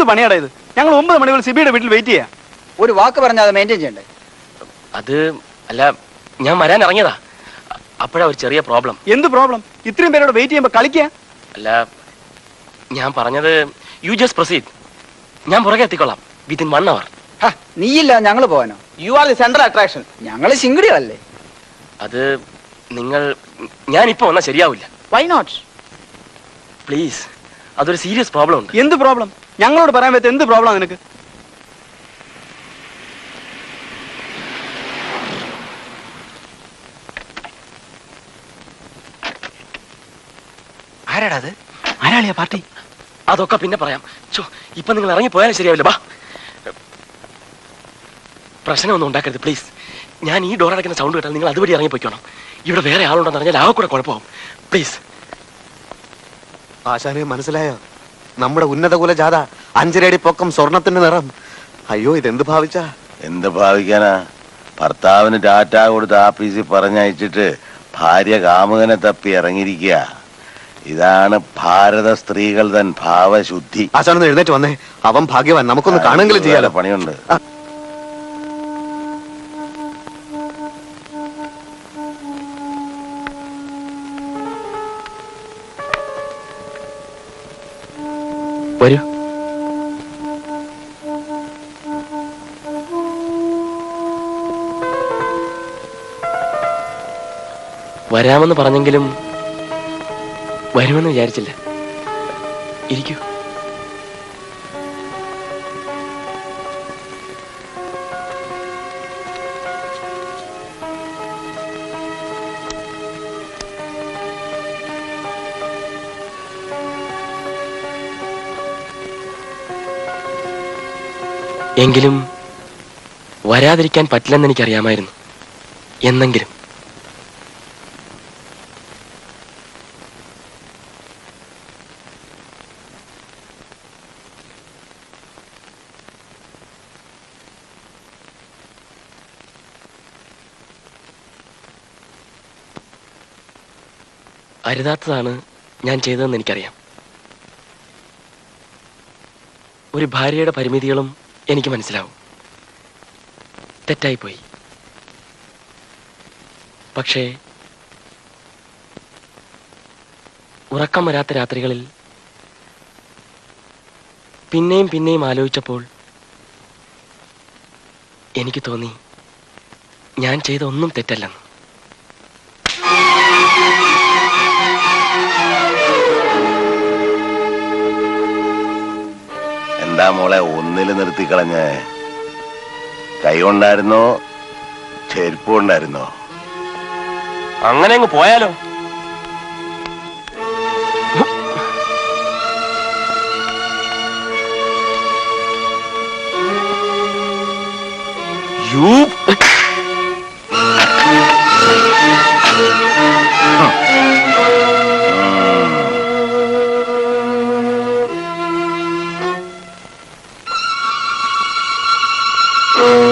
പണിയാടാ ഇത് ഞങ്ങൾ ഒമ്പത് മണി വരെ സിബിയുടെ വീട്ടിൽ വെയിറ്റ് ചെയ്യാം ഒരു വാക്ക് പറഞ്ഞാൽ അത് മെയിൻറ്റെയിൻ ചെയ്യണ്ടേ അത് അല്ല ഞാൻ വരാൻ ഇറങ്ങിയതാ അ- അപ്പോഴാ ഒരു ചെറിയ പ്രോബ്ലം എന്ത് പ്രോബ്ലം ഇത്രയും പേരോട് വെയിറ്റ് ചെയ്യുമ്പോൾ കളിക്കുക അല്ല ഞാൻ പറഞ്ഞത് യു ജസ്റ്റ് പ്രൊസീഡ് ഞാൻ പുറകെ എത്തിക്കൊള്ളാം വിത്തിൻ വൺ അവർ ഹ, നീയില്ല ഞങ്ങൾ പോവാനോ you are the central attraction ഞങ്ങള് ശിങ്കിടികളല്ലേ അത് നിങ്ങൾ ഞാൻ ഇപ്പൊ വന്നാൽ ശരിയാവില്ല വൈ നോട്ട് പ്ലീസ് അതൊരു സീരിയസ് പ്രോബ്ലം ഉണ്ട് എന്ത് പ്രോബ്ലം ഞങ്ങളോട് പറയാൻ പറ്റും എന്ത് പ്രോബ്ലം നിനക്ക് ആരാടാ അത് ആരാളിയാ പാർട്ടി അതൊക്കെ പിന്നെ പറയാം ചോ ഇപ്പൊ നിങ്ങൾ ഇറങ്ങി പോയാലും ശരിയാവില്ല ബാ പ്രശ്നമൊന്നും ഉണ്ടാക്കരുത് പ്ലീസ് ഞാൻ ഈ ഡോർ അടയ്ക്കുന്ന സൗണ്ട് കേട്ടാൽ നിങ്ങൾ അതുവഴി ഇറങ്ങി പോയിക്കോണം ഇവിടെ വേറെ ആളുണ്ടെന്ന് പറഞ്ഞാൽ ആ കൂടെ കുഴപ്പമാവും പ്ലീസ് ആശാനെ മനസ്സിലായോ നമ്മുടെ ഉന്നത കുല ജാഥ അഞ്ചരടി പൊക്കം സ്വർണത്തിന്റെ നിറം അയ്യോ ഇതെന്ത് ഭാവിച്ചാ എന്ത് ഭാവിക്കാനാ ഭർത്താവിന് ടാറ്റ കൊടുത്ത് ആഫീസിൽ പറഞ്ഞയച്ചിട്ട് ഭാര്യ കാമുകനെ തപ്പി ഇറങ്ങിയിരിക്കുക ഇതാണ് ഭാരത സ്ത്രീകൾ തൻ ഭാവശുദ്ധി ആശാനൊന്ന് എഴുന്നേറ്റ് വന്നേ അവൻ ഭാഗ്യവാൻ നമുക്കൊന്ന് കാണുമെങ്കിലും ചെയ്യാലോ പണിയുണ്ട് വരൂ വരാമെന്ന് പറഞ്ഞെങ്കിലും വരുമെന്ന് വിചാരിച്ചില്ല ഇരിക്കൂ എങ്കിലും വരാതിരിക്കാൻ പറ്റില്ലെന്ന് എനിക്കറിയാമായിരുന്നു എന്നെങ്കിലും അരുതാത്തതാണ് ഞാൻ ചെയ്തതെന്ന് എനിക്കറിയാം ഒരു ഭാര്യയുടെ പരിമിതികളും എനിക്ക് മനസ്സിലാവും തെറ്റായിപ്പോയി പക്ഷേ ഉറക്കം വരാത്ത രാത്രികളിൽ പിന്നെയും പിന്നെയും ആലോചിച്ചപ്പോൾ എനിക്ക് തോന്നി ഞാൻ ചെയ്ത ഒന്നും തെറ്റല്ലെന്ന് എന്താ മോളെ ഒന്നിൽ നിർത്തിക്കളഞ്ഞേ കൈ കൊണ്ടായിരുന്നോ ചെരുപ്പ് കൊണ്ടായിരുന്നോ അങ്ങനെ അങ്ങ് പോയാലോ യു ഉം.